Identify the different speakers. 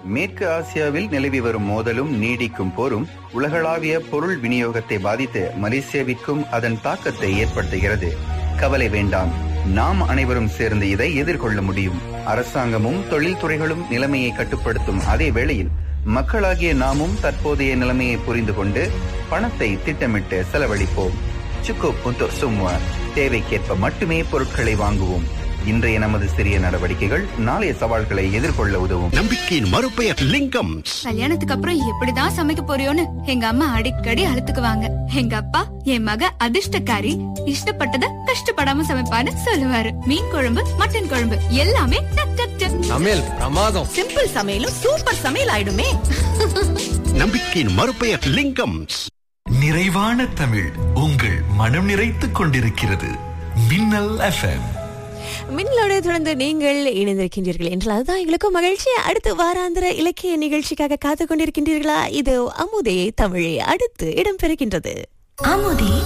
Speaker 1: மேற்கு ஆசியாவில் நிலவி வரும் மோதலும் நீடிக்கும் போரும் உலகளாவிய பொருள் விநியோகத்தை பாதித்து மலேசியாவிற்கும் அதன் தாக்கத்தை ஏற்படுத்துகிறது கவலை வேண்டாம் நாம் அனைவரும் சேர்ந்து இதை எதிர்கொள்ள முடியும் அரசாங்கமும் தொழில்துறைகளும் நிலைமையை கட்டுப்படுத்தும் அதே வேளையில் மக்களாகிய நாமும் தற்போதைய நிலைமையை புரிந்து கொண்டு பணத்தை திட்டமிட்டு செலவழிப்போம் சுக்கு புத்து சும்மா தேவைக்கேற்ப மட்டுமே பொருட்களை வாங்குவோம் இன்றைய நமது சிறிய நடவடிக்கைகள் நாளைய சவால்களை எதிர்கொள்ள உதவும்
Speaker 2: நம்பிக்கையின் மறுபெயர் லிங்கம்
Speaker 3: கல்யாணத்துக்கு அப்புறம் எப்படிதான் சமைக்க போறியோன்னு எங்க அம்மா அடிக்கடி அழுத்துக்குவாங்க எங்க அப்பா என் மக அதிர்ஷ்டக்காரி இஷ்டப்பட்டத கஷ்டப்படாம சமைப்பான்னு சொல்லுவாரு மீன் குழம்பு மட்டன் குழம்பு எல்லாமே டக் டக் டக்.
Speaker 4: சமையல் பிரமாதம்
Speaker 5: சிம்பிள் சமையலும் சூப்பர் சமையல் ஆயிடுமே
Speaker 2: நம்பிக்கையின் மறுபெயர் லிங்கம்
Speaker 6: நிறைவான தமிழ் உங்கள் மனம் நிறைத்துக் கொண்டிருக்கிறது மின்னல் எஃப்எம்
Speaker 5: மின்னலோட தொடர்ந்து நீங்கள் இணைந்திருக்கின்றீர்கள் என்றால் அதுதான் எங்களுக்கும் மகிழ்ச்சி அடுத்து வாராந்திர இலக்கிய நிகழ்ச்சிக்காக காத்துக் கொண்டிருக்கின்றீர்களா இது அமுதே தமிழே அடுத்து இடம்பெறுகின்றது
Speaker 7: அமுதே